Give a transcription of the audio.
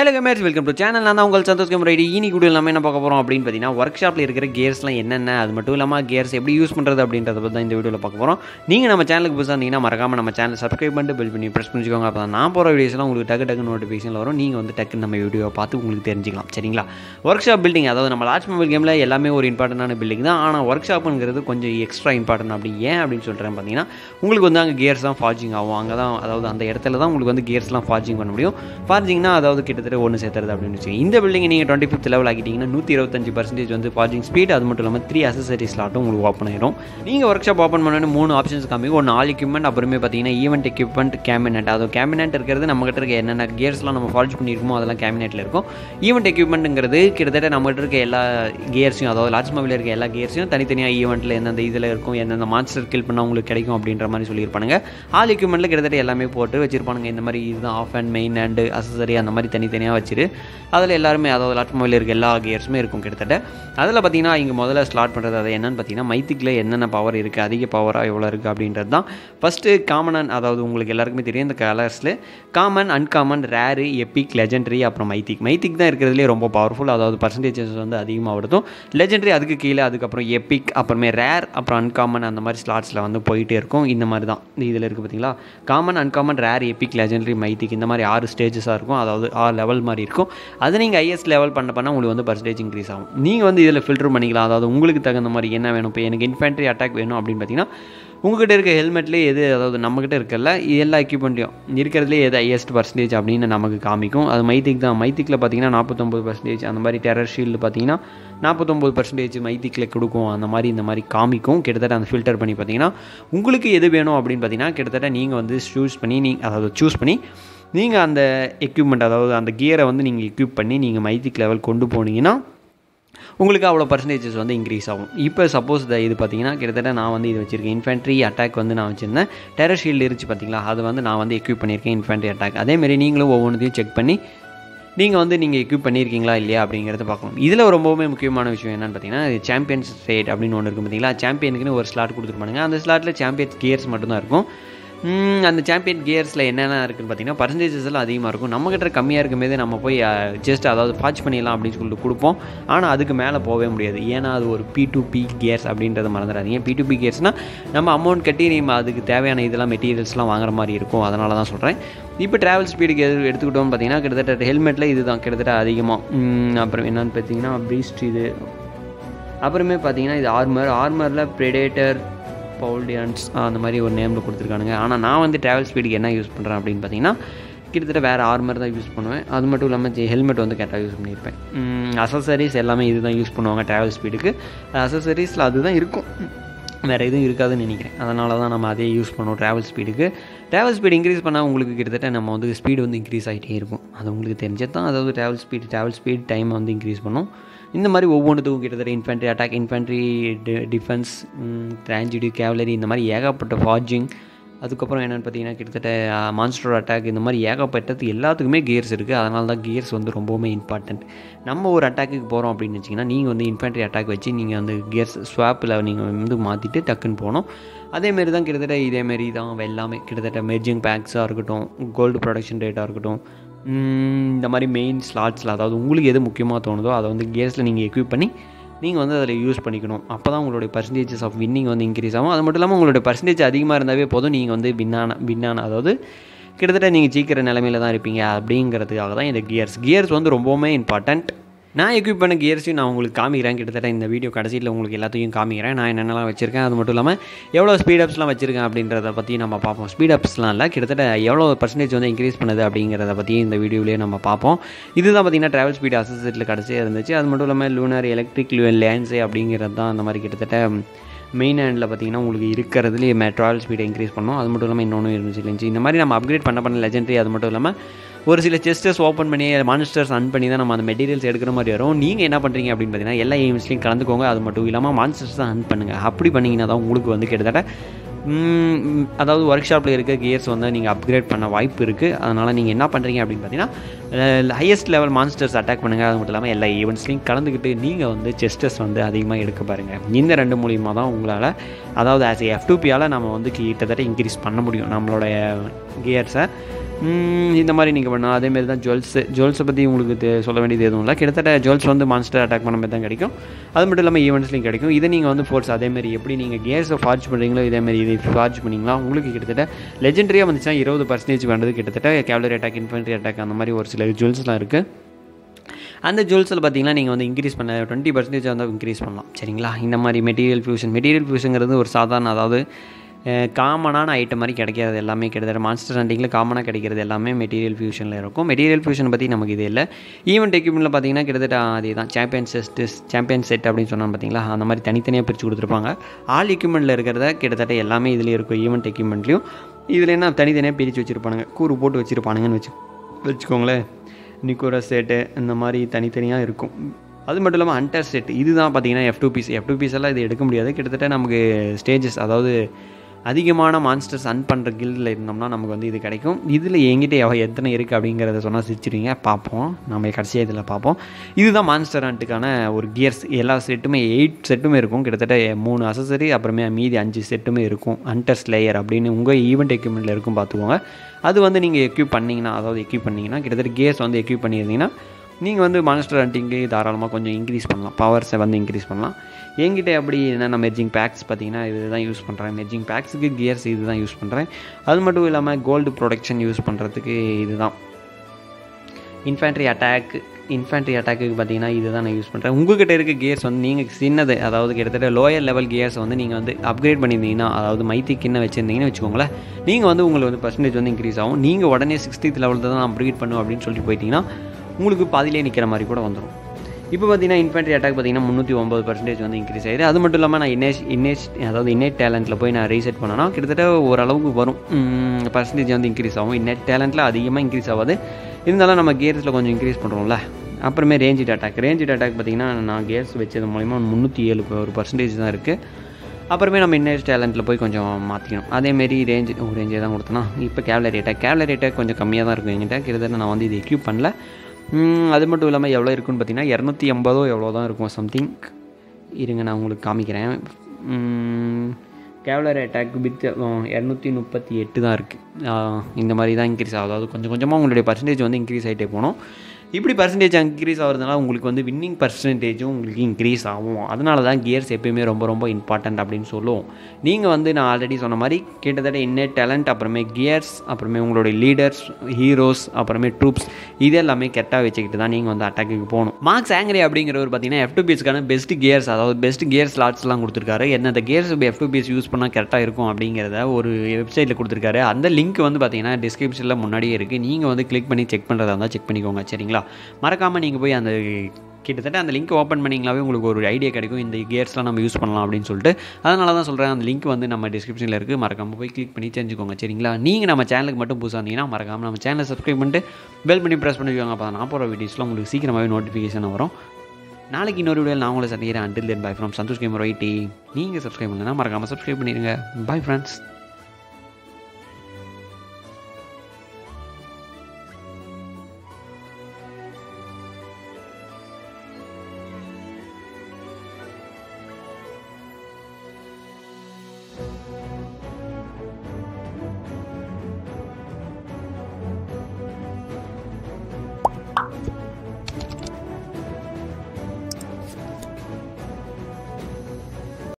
hello gamers welcome to channel நான் தான் உங்கள் சந்தோஷ் கேமரா ஐடி இனி கூட எல்லாமே என்ன பார்க்க போகிறோம் அப்படின்னு பார்த்தீங்கன்னா ஒர்க் ஷாப்பில் இருக்கிற கேர்ஸ்லாம் என்னென்ன அது மட்டும் இல்லாமல் கேர்ஸ் எப்படி யூஸ் பண்ணுறது அப்படின்றத பற்றி தான் இந்த வீடியோவில் பார்க்க போகிறோம் நீங்கள் நம்ம சேனலுக்கு புதுசாக இருந்தீங்கன்னா மறக்காமல் நம்ம சேனல் சப்ஸ்கிரைப் பண்ணிட்டு பில் பண்ணி ப்ரெஸ் பண்ணிக்கோங்க அப்போ தான் நான் போகிற வீடியோஸ்லாம் உங்களுக்கு டக்கு டக்கு நோட்டிஃபிகேஷன் வரும் நீங்கள் வந்து டக்கு நம்ம வீடியோ பார்த்து உங்களுக்கு தெரிஞ்சிக்கலாம் சரிங்களா ஒர்க் ஷாப் பில்டிங் அதாவது நம்ம லாஸ்ட் மொபைல் கேமில் எல்லாமே ஒரு இம்பார்ட்டண்டான பில்டிங் தான் ஆனால் ஒர்க் ஷாப்புங்கிறது கொஞ்சம் எக்ஸ்ட்ரா இம்பார்ட்டன்ட் அப்படி ஏன் அப்படின்னு சொல்கிறேன் பார்த்தீங்கன்னா உங்களுக்கு வந்து அங்கே கேர்ஸ் தான் ஃபார்ஜிங் ஆகும் அங்கே தான் அதாவது அந்த இடத்துல தான் உங்களுக்கு வந்து கேர்ஸ்லாம் ஃபார்ஜிங் பண்ண முடியும் ஃபார்ஜிங்னா அதாவது கிட்டத்தட்ட ஒன்று சேர்த்துறது அப்படின்னு வச்சுக்கோங்க இந்த பில்டிங் நீங்கள் டுவெண்ட்டி ஃபிஃப்த் லெவல் ஆக்கிட்டீங்கன்னா நூற்றி இருபத்தஞ்சு பர்சன்டேஜ் வந்து ஃபார்ஜிங் ஸ்பீட் அது மட்டும் இல்லாமல் த்ரீ அசசரி ஸ்லாட்டும் உங்களுக்கு ஓப்பன் ஆயிடும் நீங்கள் ஒர்க் ஷாப் ஓப்பன் பண்ணணும் மூணு ஆப்ஷன்ஸ் காமிக்கும் ஒன்று ஆல் எக்யூப்மெண்ட் அப்புறமே பார்த்தீங்கன்னா ஈவெண்ட் எக்யூப்மெண்ட் கேபினெட் அது கேபினெட் இருக்கிறது நம்ம கிட்ட இருக்க என்னென்ன கியர்ஸ்லாம் நம்ம ஃபால்ஜ் பண்ணியிருக்கோமோ அதெல்லாம் கேபினெட்டில் இருக்கும் ஈவெண்ட் எக்யூப்மெண்ட்டுங்கிறது கிட்டத்தட்ட நம்ம கிட்ட இருக்க எல்லா கியர்ஸையும் அதாவது லார்ஜ் மொபைலில் இருக்க எல்லா கியர்ஸையும் தனித்தனியாக ஈவெண்ட்டில் எந்தெந்த இதில் இருக்கும் எந்தெந்த மான்ஸ்டர் கில் பண்ணால் உங்களுக்கு கிடைக்கும் அப்படின்ற மாதிரி சொல்லியிருப்பானுங்க ஆல் எக்யூப்மெண்ட்டில் கிட்டத்தட்ட எல்லாமே போட்டு வச்சிருப்பானுங்க இந்த மாதிரி இதுதான் off and main and accessory அந்த மாதிரி தனித்தனியாக வச்சுரு அதில் எல்லாருமே அதாவது லாட் மொபைல் இருக்க எல்லா கியர்ஸுமே இருக்கும் கிட்டத்தட்ட அதில் பார்த்தீங்கன்னா இங்கே முதல்ல ஸ்லாட் பண்ணுறது அது என்னென்னு பார்த்தீங்கன்னா மைத்திக்கில் என்னென்ன பவர் இருக்குது அதிக பவராக எவ்வளோ இருக்குது அப்படின்றது தான் ஃபஸ்ட்டு காமன் அதாவது உங்களுக்கு எல்லாருக்குமே தெரியும் இந்த கலர்ஸில் common uncommon rare epic legendary அப்புறம் மைத்திக் மைத்திக் தான் இருக்கிறதுலே ரொம்ப பவர்ஃபுல் அதாவது பர்சன்டேஜஸ் வந்து அதிகமாக வருதும் லெஜெண்டரி அதுக்கு கீழே அதுக்கப்புறம் எப்பிக் அப்புறமே ரேர் அப்புறம் அன்காமன் அந்த மாதிரி ஸ்லாட்ஸில் வந்து போயிட்டே இருக்கும் இந்த மாதிரி தான் இந்த இதில் இருக்குது பார்த்தீங்களா common uncommon rare epic legendary mythic இந்த மாதிரி ஆறு ஸ்டேஜஸாக இருக்கும் அதாவது ஆறு லெவல் மாதிரி இருக்கும் அது நீங்கள் ஐஎஸ் லெவல் பண்ண பண்ணால் உங்களுக்கு வந்து பர்சன்டேஜ் இன்க்ரீஸ் ஆகும் நீங்கள் வந்து இதில் ஃபில்டர் பண்ணிக்கலாம் அதாவது உங்களுக்கு தகுந்த மாதிரி என்ன வேணும் இப்போ எனக்கு இன்ஃபேண்ட்ரி அட்டாக் வேணும் அப்படின்னு பார்த்தீங்கன்னா உங்ககிட்ட இருக்க ஹெல்மெட்லேயே எது அதாவது நம்மக்கிட்ட இருக்கல எல்லா எக்யூப்மெண்ட்டையும் இருக்கிறதுலே எது ஹையஸ்ட் பர்சன்டேஜ் அப்படின்னு நமக்கு காமிக்கும் அது மைத்திக் தான் மைத்திக்கில் பார்த்தீங்கன்னா நாற்பத்தொம்பது பர்சன்டேஜ் அந்த மாதிரி டெரர் ஷீல்டு பார்த்தீங்கன்னா நாற்பத்தொம்பது பர்சன்டேஜ் மைத்திக்கில் கொடுக்கும் அந்த மாதிரி இந்த மாதிரி காமிக்கும் கிட்டத்தட்ட அந்த ஃபில்டர் பண்ணி பார்த்தீங்கன்னா உங்களுக்கு எது வேணும் அப்படின்னு பார்த்தீங்கன்னா கிட்டத்தட்ட நீங்கள் வந்து சூஸ் பண்ணி நீ அதாவது சூஸ் பண்ணி நீங்கள் அந்த எக்யூப்மெண்ட் அதாவது அந்த கியரை வந்து நீங்கள் எக்யூப் பண்ணி நீங்கள் மைத்திக் லெவல் கொண்டு போனீங்கன்னா உங்களுக்கு அவ்வளோ பர்சன்டேஜஸ் வந்து இன்க்ரீஸ் ஆகும் இப்போ சப்போஸ் இது பார்த்தீங்கன்னா கிட்டத்தட்ட நான் வந்து இது வச்சிருக்கேன் இன்ஃபேண்ட்ரி அட்டாக் வந்து நான் வச்சுருந்தேன் டெரர் ஷீல்டு இருந்துச்சு பார்த்தீங்களா அது வந்து நான் வந்து எக்யூப் பண்ணியிருக்கேன் இன்ஃபேண்ட்ரி அட்டாக் அதேமாரி நீங்களும் ஒவ்வொன்றையும் செக் பண்ணி நீங்கள் வந்து நீங்கள் எக்யூப் பண்ணியிருக்கீங்களா இல்லையா அப்படிங்கிறத பார்க்கணும் இதில் ரொம்பவுமே முக்கியமான விஷயம் என்னென்னு பார்த்தீங்கன்னா இது சாம்பியன்ஸ் ரேட் அப்படின்னு ஒன்று இருக்கும் பார்த்தீங்களா சாம்பியனுக்குன்னு ஒரு ஸ்லாட் கொடுத்துருப்பானுங்க அந்த ஸ்லாட்டில் சாம்பியன்ஸ் கியர்ஸ் மட்டும்தான் இருக்கும் அந்த சாம்பியன் கியர்ஸில் என்னென்ன இருக்குன்னு பார்த்தீங்கன்னா பர்சன்டேஜஸ் எல்லாம் அதிகமாக இருக்கும் நம்மக்கிட்ட கம்மியாக இருக்கும்போது நம்ம போய் ஜஸ்ட் அதாவது பாச் பண்ணிடலாம் அப்படின்னு சொல்லிட்டு கொடுப்போம் ஆனால் அதுக்கு மேலே போகவே முடியாது ஏன்னா அது ஒரு பி டு பி கியர்ஸ் அப்படின்றத மறந்துடாதீங்க பி டு பி கியர்ஸ்னால் நம்ம அமௌண்ட் கட்டி நம்ம அதுக்கு தேவையான இதெல்லாம் மெட்டீரியல்ஸ்லாம் வாங்குற மாதிரி இருக்கும் அதனால தான் சொல்கிறேன் இப்போ ட்ராவல் ஸ்பீடுக்கு எது எடுத்துக்கிட்டோம்னு பார்த்தீங்கன்னா கிட்டத்தட்ட ஹெல்மெட்டில் இது தான் கிட்டத்தட்ட அதிகமாக அப்புறம் என்னென்னு பார்த்தீங்கன்னா ப்ரீஸ்ட் இது அப்புறமே பார்த்தீங்கன்னா இது ஆர்மர் ஆர்மரில் ப்ரெடேட்டர் பவுல்டியன்ஸ் அந்த மாதிரி ஒரு நேமில் கொடுத்துருக்கானுங்க ஆனால் நான் வந்து ட்ராவல் ஸ்பீடுக்கு என்ன யூஸ் பண்ணுறேன் அப்படின்னு பார்த்தீங்கன்னா கிட்டத்தட்ட வேறு ஆர்மர் தான் யூஸ் பண்ணுவேன் அது மட்டும் இல்லாமல் ஹெல்மெட் வந்து கரெக்டாக யூஸ் பண்ணியிருப்பேன் அசசரிஸ் எல்லாமே இது தான் யூஸ் பண்ணுவாங்க ட்ராவல் ஸ்பீடுக்கு அசசரிஸில் அதுதான் இருக்கும் வேறு எதுவும் இருக்காதுன்னு நினைக்கிறேன் அதனால தான் நம்ம அதே யூஸ் பண்ணுவோம் ட்ராவல் ஸ்பீடுக்கு ட்ராவல் ஸ்பீடு இன்க்ரீஸ் பண்ணால் உங்களுக்கு கிட்டத்தட்ட நம்ம வந்து ஸ்பீடு வந்து இன்க்ரீஸ் ஆகிட்டே இருக்கும் அது உங்களுக்கு தெரிஞ்சது தான் அதாவது travel speed travel speed time வந்து இன்க்ரீஸ் பண்ணும் இந்த மாதிரி ஒவ்வொன்றுத்துக்கும் கிட்டத்தட்ட இன்ஃபென்ட்ரி அட்டாக் இன்ஃபென்ட்ரி டிஃபென்ஸ் ட்ரான்ஜிடி கேவலரி இந்த மாதிரி ஏகப்பட்ட ஃபார்ஜிங் அதுக்கப்புறம் என்னென்னு பார்த்தீங்கன்னா கிட்டத்தட்ட மான்ஸ்டர் அட்டாக் இந்த மாதிரி ஏகப்பட்டது எல்லாத்துக்குமே கியர்ஸ் இருக்குது அதனால தான் கியர்ஸ் வந்து ரொம்பவுமே இம்பார்ட்டண்ட் நம்ம ஒரு அட்டாக்குக்கு போகிறோம் அப்படின்னு வச்சிங்கன்னா நீங்கள் வந்து இன்ஃபென்ட்ரி அட்டாக் வச்சு நீங்கள் வந்து கியர்ஸ் ஸ்வாப்பில் நீங்கள் வந்து மாற்றிட்டு டக்குன்னு போகணும் அதேமாரி தான் கிட்டத்தட்ட இதேமாரி தான் எல்லாமே கிட்டத்தட்ட மெர்ஜிங் பேக்ஸாக இருக்கட்டும் கோல்டு ப்ரொடக்ஷன் ரேட்டாக இருக்கட்டும் இந்த மாதிரி மெயின் ஸ்லாட்ஸில் அதாவது உங்களுக்கு எது முக்கியமாக தோணுதோ அதை வந்து கேஸில் நீங்கள் எக்யூப் பண்ணி நீங்கள் வந்து அதில் யூஸ் பண்ணிக்கணும் அப்போ தான் உங்களுடைய பர்சன்டேஜஸ் ஆஃப் வின்னிங் வந்து இன்க்ரீஸ் ஆகும் அது மட்டும் இல்லாமல் உங்களுடைய பர்சன்டேஜ் அதிகமாக இருந்தாவே போதும் நீங்கள் வந்து வின்னான வின்னான அதாவது கிட்டத்தட்ட நீங்கள் சீக்கிர நிலமையில தான் இருப்பீங்க அப்படிங்கிறதுக்காக தான் இந்த கியர்ஸ் கியர்ஸ் வந்து ரொம்பவுமே இம்பார்ட்டண்ட் நான் எக்யூப் பண்ண கியர்ஸையும் நான் உங்களுக்கு காமிக்கிறேன் கிட்டத்தட்ட இந்த வீடியோ கடைசியில் உங்களுக்கு எல்லாத்தையும் காமிக்கிறேன் நான் என்னென்னலாம் வச்சிருக்கேன் அது மட்டும் இல்லாமல் எவ்வளோ ஸ்பீடப்ஸ்லாம் வச்சிருக்கேன் அப்படின்றத பற்றி நம்ம பார்ப்போம் ஸ்பீடப்ஸ்லாம் இல்லை கிட்டத்தட்ட எவ்வளோ பர்சன்டேஜ் வந்து இன்க்ரீஸ் பண்ணுது அப்படிங்கிறத பற்றி இந்த வீடியோலேயே நம்ம பார்ப்போம் இதுதான் பார்த்தீங்கன்னா ட்ராவல் ஸ்பீட் அசஸிட்டில் கடைசியாக இருந்துச்சு அது மட்டும் இல்லாமல் லூனர் எலக்ட்ரிக் லேன்ஸு அப்படிங்கிறது தான் அந்த மாதிரி கிட்டத்தட்ட மெயின் ஹேண்டில் பார்த்தீங்கன்னா உங்களுக்கு இருக்கிறதுலேயே ட்ராவல் ஸ்பீடை இன்க்ரீஸ் பண்ணோம் அது மட்டும் இல்லாமல் இன்னொன்று இருந்துச்சு இருந்துச்சு இந்த மாதிரி நம்ம அப்கிரேட் பண்ண பண்ண லெஜெண்டரி அது மட்டும் இல்லாமல் ஒரு சில செஸ்டர்ஸ் ஓப்பன் பண்ணி மான்ஸ்டர்ஸ் அன் பண்ணி தான் நம்ம அந்த மெட்டீரியல்ஸ் எடுக்கிற மாதிரி வரும் நீங்கள் என்ன பண்ணுறீங்க அப்படின்னு பார்த்தீங்கன்னா எல்லா எய்ம்ஸ்லையும் கலந்துக்கோங்க அது மட்டும் இல்லாமல் மான்ஸ்டர்ஸ் தான் அன் பண்ணுங்கள் அப்படி பண்ணிங்கன்னா தான் உங்களுக்கு வந்து கிட்டத்தட்ட அதாவது ஒர்க் ஷாப்பில் இருக்க கியர்ஸ் வந்து நீங்கள் அப்கிரேட் பண்ண வாய்ப்பு இருக்குது அதனால் நீங்கள் என்ன பண்ணுறீங்க அப்படின்னு பார்த்தீங்கன்னா ஹையஸ்ட் லெவல் மான்ஸ்டர்ஸ் அட்டாக் பண்ணுங்கள் அது மட்டும் இல்லாமல் எல்லா ஈவெண்ட்ஸ்லையும் கலந்துக்கிட்டு நீங்கள் வந்து செஸ்டஸ் வந்து அதிகமாக எடுக்க பாருங்கள் இந்த ரெண்டு மூலியமாக தான் உங்களால் அதாவது ஆஸ் எஃப் டூபியால் நம்ம வந்து கிட்டத்தட்ட இன்க்ரீஸ் பண்ண முடியும் நம்மளுடைய கியர்ஸை இந்த மாதிரி நீங்கள் பண்ணலாம் அதேமாரி தான் ஜுவல்ஸு ஜுவல்ஸை பற்றி உங்களுக்கு தெ- சொல்ல வேண்டியது எதுவும் இல்லை கிட்டத்தட்ட ஜுவல்ஸ் வந்து மான்ஸ்டர் அட்டாக் பண்ண மாதிரி தான் கிடைக்கும் அது மட்டும் இல்லாமல் ஈவெண்ட்ஸ்லையும் கிடைக்கும் இதை நீங்கள் வந்து ஃபோர்ஸ் அதேமாரி எப்படி நீங்கள் கியர்ஸை ஃபார்ஜ் பண்ணுறீங்களோ இதேமாரி இது ஃபார்ஜ் பண்ணிங்களா உங்களுக்கு கிட்டத்தட்ட லெஜெண்டரியாக வந்துச்சுன்னா இருபது பர்சன்டேஜ் வேண்டது கிட்டத்தட்ட கேவலரி அட்டாக் இன்ஃபென்ட்ரி அட்டாக் அந்த மாதிரி ஒரு சில ஜுவல்ஸ்லாம் இருக்குது அந்த ஜுவல்ஸில் பார்த்தீங்கன்னா நீங்கள் வந்து இன்க்ரீஸ் பண்ண டுவெண்ட்டி பர்சன்டேஜ் வந்து இன்க்ரீஸ் பண்ணலாம் சரிங்களா இந்த மாதிரி மெட்டீரியல் ஃபியூஷன் மெட்டீரியல் ஃபியூஷனுங்கிறது ஒரு சாதாரண அதாவது காமனான ஐட்டம் மாதிரி கிடைக்கிறது எல்லாமே கிட்டத்தட்ட மான்ஸ்டர் ஹண்டிங்கில் காமனாக கிடைக்கிறது எல்லாமே மெட்டீரியல் ஃபியூஷனில் இருக்கும் மெட்டீரியல் ஃபியூஷன் பற்றி நமக்கு இது இல்லை ஈவெண்ட் எக்யூப்மெண்ட்டில் பார்த்தீங்கன்னா கிட்டத்தட்ட அதே தான் சாம்பியன் செஸ்ட் சாம்பியன் செட் அப்படின்னு சொன்னாங்க பார்த்தீங்களா அந்த மாதிரி தனித்தனியாக பிரித்து கொடுத்துருப்பாங்க ஆல் எக்யூப்மெண்ட்டில் இருக்கிறத கிட்டத்தட்ட எல்லாமே இதுலேயும் இருக்கும் ஈவெண்ட் எக்யூப்மெண்ட்லையும் இதில் என்ன தனித்தனியாக பிரித்து வச்சுருப்பானுங்க கூறு போட்டு வச்சுருப்பானுங்கன்னு வச்சு வச்சுக்கோங்களேன் நிக்கோரா செட்டு இந்த மாதிரி தனித்தனியாக இருக்கும் அது மட்டும் இல்லாமல் ஹண்டர் செட் இதுதான் பார்த்தீங்கன்னா F two Ps F two Ps எல்லாம் இது எடுக்க முடியாது கிட்டத்தட்ட நமக்கு ஸ்டேஜஸ் அதாவது அதிகமான மான்ஸ்டர்ஸ் அன் பண்ணுற கில்டில் இருந்தோம்னா நமக்கு வந்து இது கிடைக்கும் இதில் எங்கிட்ட எவ எத்தனை இருக்குது அப்படிங்கிறத சொன்னால் சிரிச்சிருவீங்க பார்ப்போம் நம்ம கடைசியாக இதில் பார்ப்போம் இதுதான் மான்ஸ்டர் ஹண்ட்டுக்கான ஒரு கியர்ஸ் எல்லா செட்டுமே எயிட் செட்டுமே இருக்கும் கிட்டத்தட்ட மூணு அசசரி அப்புறமே மீதி அஞ்சு செட்டுமே இருக்கும் ஹண்டர்ஸ் லேயர் அப்படின்னு உங்கள் ஈவெண்ட் எக்யூப்மெண்ட்டில் இருக்கும் பார்த்துக்கோங்க அது வந்து நீங்கள் எக்யூப் பண்ணிங்கன்னா அதாவது எக்யூப் பண்ணிங்கன்னா கிட்டத்தட்ட கியர்ஸ் வந்து எக்யூப் பண்ணியிருந்தீங்கன்னா நீங்கள் வந்து மான்ஸ்டர் ஹண்டிங்கு தாராளமாக கொஞ்சம் இன்க்ரீஸ் பண்ணலாம் பவர்ஸை வந்து இன்க்ரீஸ் பண்ணலாம் என்கிட்ட அப்படி என்னென்ன மெர்ஜிங் பேக்ஸ் பார்த்தீங்கன்னா இது தான் யூஸ் பண்ணுறேன் மெர்ஜிங் பேக்ஸுக்கு கியர்ஸ் இது தான் யூஸ் பண்ணுறேன் அது மட்டும் இல்லாமல் கோல்டு ப்ரொடெக்ஷன் யூஸ் பண்ணுறதுக்கு இது தான் இன்ஃபேண்ட்ரி அட்டாக் இன்ஃபேண்ட்ரி அட்டாக்கு பார்த்தீங்கன்னா இது தான் நான் யூஸ் பண்ணுறேன் உங்ககிட்ட இருக்க கியர்ஸ் வந்து நீங்கள் சின்னது அதாவது கிட்டத்தட்ட லோயர் லெவல் கியர்ஸ் வந்து நீங்கள் வந்து அப்கிரேட் பண்ணியிருந்தீங்கன்னா அதாவது மைத்தி கிண்ண வச்சுருந்தீங்கன்னு வச்சுக்கோங்களேன் நீங்கள் வந்து உங்களுக்கு வந்து பர்சன்டேஜ் வந்து இன்க்ரீஸ் ஆகும் நீங்கள் உடனே சிக்ஸ்டீத் லெவலில் தான் நான் அப்கிரேட் பண்ணும் அப்படின்னு சொல்லிட்டு போயிட்டீங்கன்னா உங்களுக்கு பாதியிலே நிற்கிற மாதிரி கூட வந்துடும் இப்போ பார்த்தீங்கன்னா இன்ஃபென்ட்ரி அட்டாக் பார்த்தீங்கன்னா முந்நூற்றி ஒம்பது பர்சன்டேஜ் வந்து இன்க்ரீஸ் ஆயிடுது அது மட்டும் இல்லாமல் நான் இன்னேஷ் இன்னேஷ் அதாவது இன்னேட் டேலண்ட்டில் போய் நான் ரீசெட் பண்ணேன்னா கிட்டத்தட்ட ஓரளவுக்கு வரும் பர்சன்டேஜ் வந்து இன்க்ரீஸ் ஆகும் இன்னேட் டேலண்ட்டில் அதிகமாக இன்க்ரீஸ் ஆகாது இருந்தாலும் நம்ம கேர்ஸில் கொஞ்சம் இன்க்ரீஸ் பண்ணுறோம்ல அப்புறமே ரேஞ்சிட் அட்டாக் ரேஞ்சிட் அட்டாக் பார்த்தீங்கன்னா நான் கேர்ஸ் வச்சது மூலிமா முந்நூற்றி ஏழு ஒரு பர்சன்டேஜ் தான் இருக்குது அப்புறமே நம்ம இன்னேஸ் டேலண்ட்டில் போய் கொஞ்சம் மாற்றிக்கணும் அதேமாரி ரேஞ்ச் ஒரு ரேஞ்சே தான் கொடுத்தனா இப்போ கேவலரி அட்டாக் கேவலரி அட்டாக் கொஞ்சம் கம்மியாக தான் இருக்கும் என்கிட்ட கிட்டத்தட்ட நான் வந்து இது எக்யூப் பண்ணல ம், அது மட்டும் இல்லாமல் எவ்வளோ இருக்குன்னு பார்த்தீங்கன்னா இரநூத்தி எண்பதோ எவ்வளோ தான் இருக்கும் சம்திங் இருங்க நான் உங்களுக்கு காமிக்கிறேன் கேவலர் அட்டாக் வித் இரநூத்தி முப்பத்தி எட்டு தான் இருக்குது இந்த மாதிரி தான் இன்க்ரீஸ் ஆகுது அதாவது கொஞ்சம் கொஞ்சமாக உங்களுடைய பர்சன்டேஜ் வந்து இன்க்ரீஸ் ஆகிட்டே போகணும் இப்படி பர்சன்டேஜ் இன்க்ரீஸ் ஆகிறதுனால உங்களுக்கு வந்து வின்னிங் பர்சன்டேஜும் உங்களுக்கு இன்க்ரீஸ் ஆகும் அதனால தான் கியர்ஸ் எப்பயுமே ரொம்ப ரொம்ப இம்பார்ட்டன்ட் அப்படின்னு சொல்லுவோம் நீங்கள் வந்து நான் ஆல்ரெடி சொன்ன மாதிரி கிட்டத்தட்ட இன்னே டேலண்ட் அப்புறமே கியர்ஸ் அப்புறமே உங்களுடைய லீடர்ஸ் ஹீரோஸ் அப்புறமே ட்ரூப்ஸ் இது எல்லாமே கரெக்டாக வச்சுக்கிட்டு தான் நீங்கள் வந்து அட்டாக்கு போகணும் மார்க்ஸ் ஆங்கிரி அப்படிங்கிறவர் பார்த்தீங்கன்னா எஃப் டூ பிஎஸ்க்கான பெஸ்ட் கியர்ஸ் அதாவது பெஸ்ட் கியர் ஸ்லாட்ஸ்லாம் கொடுத்துருக்காரு என்னென்ன gears F two Ps use பண்ணால் கரெக்டாக இருக்கும் அப்படிங்கிறத ஒரு வெப்சைட்டில் கொடுத்துருக்காரு அந்த லிங்க் வந்து பார்த்தீங்கன்னா டிஸ்கிரிப்ஷனில் முன்னாடியே இருக்குது நீங்கள் வந்து கிளிக் பண்ணி செக் பண்ணுறதா இருந்தால் செக் பண்ணிக்கோங்க சரிங்களா மறக்காமல் நீங்கள் போய் அந்த கிட்டத்தட்ட அந்த லிங்க் ஓப்பன் பண்ணிங்களாவே உங்களுக்கு ஒரு ஐடியா கிடைக்கும் இந்த கியர்ஸ்லாம் நம்ம யூஸ் பண்ணலாம் அப்படின்னு சொல்லிட்டு அதனால தான் சொல்கிறேன் அந்த லிங்க் வந்து நம்ம டிஸ்கிரிப்ஷனில் இருக்குது மறக்காமல் போய் கிளிக் பண்ணி தெரிஞ்சுக்கோங்க சரிங்களா நீங்கள் நம்ம சேனலுக்கு மட்டும் புதுசாக இருந்தீங்கன்னா மறக்காமல் நம்ம சேனலை சப்ஸ்கிரைப் பண்ணிட்டு பெல் பண்ணி ப்ரெஸ் பண்ணிக்கோங்க அப்போ நான் போகிற வீடியோஸ்லாம் உங்களுக்கு சீக்கிரமாகவே நோட்டிஃபிகேஷன் வரும் நாளைக்கு இன்னொரு வீடியோவில் நான் உங்களை சந்திக்கிறேன் until then bye from Santosh gamer ID நீங்கள் சப்ஸ்கிரைப் பண்ணுங்கன்னா மறக்காமல் சப்ஸ்கிரைப் பண்ணிடுங்க பை ஃப்ரெண்ட்ஸ்